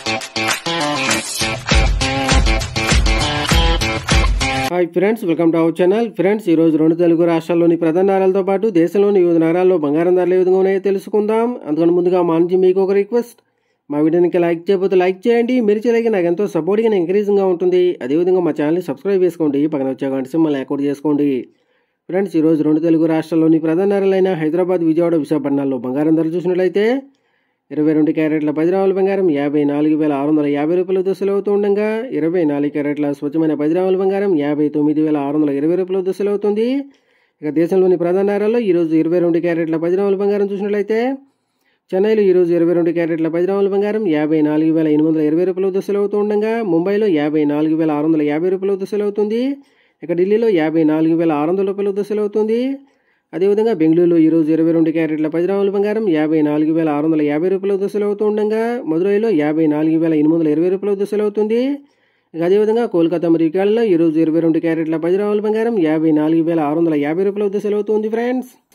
hi friends welcome to our channel friends ఈ రోజు రెండు తెలుగు రాష్ట్రాల్లోని ప్రధాన నగరాలతో పాటు దేశంలోని వివిధ నగరాల్లో బంగారం ధరలు ఏ విధంగా ఉన్నాయో తెలుసుకుందాం అందుకని ముందుగా మా నుంచి మీకు ఒక రిక్వెస్ట్ మా వీడియోనికి లైక్ చేయకపోతే లైక్ చేయండి మీరు చేయలేక నాకు ఎంతో సపోర్టింగ్ ఎంకరేజింగ్గా ఉంటుంది అదేవిధంగా మా ఛానల్ని సబ్స్క్రైబ్ చేసుకోండి పక్కన వచ్చే గంట సింబల్ యాక్టివేట్ చేసుకోండి ఫ్రెండ్స్ ఈ రోజు రెండు తెలుగు రాష్ట్రాల్లోని ప్రధాన నగరాలైన హైదరాబాద్ విజయవాడ విశాఖపట్నాల్లో బంగారం ధరలు చూసినట్లయితే ఇరవై రెండు క్యారెట్ల పది రావుల బంగారం యాభై నాలుగు వేల ఆరు వందల యాభై రూపాయల దశలు అవుతూ ఉండగా ఇరవై నాలుగు క్యారెట్ల స్వచ్ఛమైన పది రావుల బంగారం యాభై తొమ్మిది వేల ఆరు వందల ఇరవై రూపాయల దశలు అవుతుంది ఇక దేశంలోని ప్రధాన నగరాల్లో ఈరోజు ఇరవై రెండు క్యారెట్ల పది రావుల బంగారం చూసినట్లయితే చెన్నైలో ఈరోజు ఇరవై రెండు క్యారెట్ల పది రావుల బంగారం యాభై నాలుగు వేల ఎనిమిది వందల ఇరవై రూపాయల దశలు అవుతూ ఉండగా ముంబైలో యాభై నాలుగు వేల ఆరు వందల యాభై రూపాయల దశలు అవుతుంది ఇక ఢిల్లీలో యాభై నాలుగు వేల ఆరు వందల రూపాయల దశలు అవుతుంది అదేవిధంగా బెంగళూరులో ఈరోజు ఇరవై రెండు క్యారెట్ల పది రాముల బంగారం యాభై నాలుగు వేల ఆరు వందల యాభై రూపాయల దశలు అవుతూ ఉండగా మదురైలో యాభై నాలుగు వేల ఎనిమిది వందల ఇరవై రూపాయల దశలు అవుతుంది ఇక అదేవిధంగా కోల్కతా మరియు కేరళలో ఈరోజు ఇరవై రెండు క్యారెట్ల పది రాముల బంగారం యాభై నాలుగు వేల ఆరు వందల యాభై రూపాయల దశలు అవుతుంది ఫ్రెండ్స్